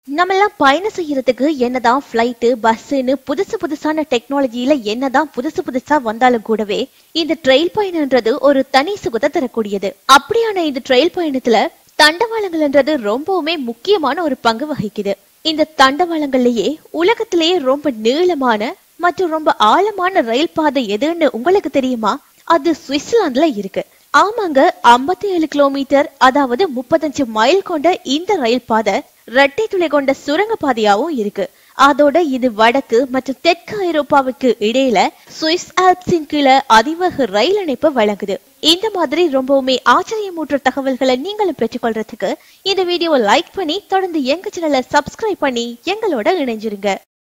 நம்ம எல்லாம் பயணம் செய்யறதுக்கு என்னதான் ஃபிளைட்டு பஸ்ஸுன்னு புதுசு புதுசான டெக்னாலஜியில என்னதான் புதுசு புதுசா வந்தாலும் கூடவே இந்த ட்ரெயில் பயணம்ன்றது ஒரு தனி சுகத்தை தரக்கூடியது அப்படியான இந்த ட்ரெயில் பயணத்துல தண்டவாளங்கள்ன்றது ரொம்பவுமே முக்கியமான ஒரு பங்கு வகிக்குது இந்த தண்டவாளங்கள்லயே உலகத்திலேயே ரொம்ப நீளமான மற்றும் ரொம்ப ஆழமான ரயில் பாதை எதுன்னு உங்களுக்கு தெரியுமா அது சுவிட்சர்லாந்துல இருக்கு ஆமாங்க 57 ஏழு கிலோமீட்டர் அதாவது முப்பத்தஞ்சு மைல் கொண்ட இந்த ரயில் பாதை இரட்டை துளை கொண்ட சுரங்க பாதையாவும் இருக்கு அதோட இது வடக்கு மற்றும் தெற்கு ஐரோப்பாவுக்கு இடையில சுவிஸ் ஆல்ப்ஸின் கீழே அதிவேக ரயில் இணைப்பு வழங்குது இந்த மாதிரி ரொம்பவுமே ஆச்சரியமூற்ற தகவல்களை நீங்களும் பெற்றுக்கொள்றதுக்கு இந்த வீடியோவை லைக் பண்ணி தொடர்ந்து எங்க சேனலை சப்ஸ்கிரைப் பண்ணி எங்களோட இணைஞ்சிருங்க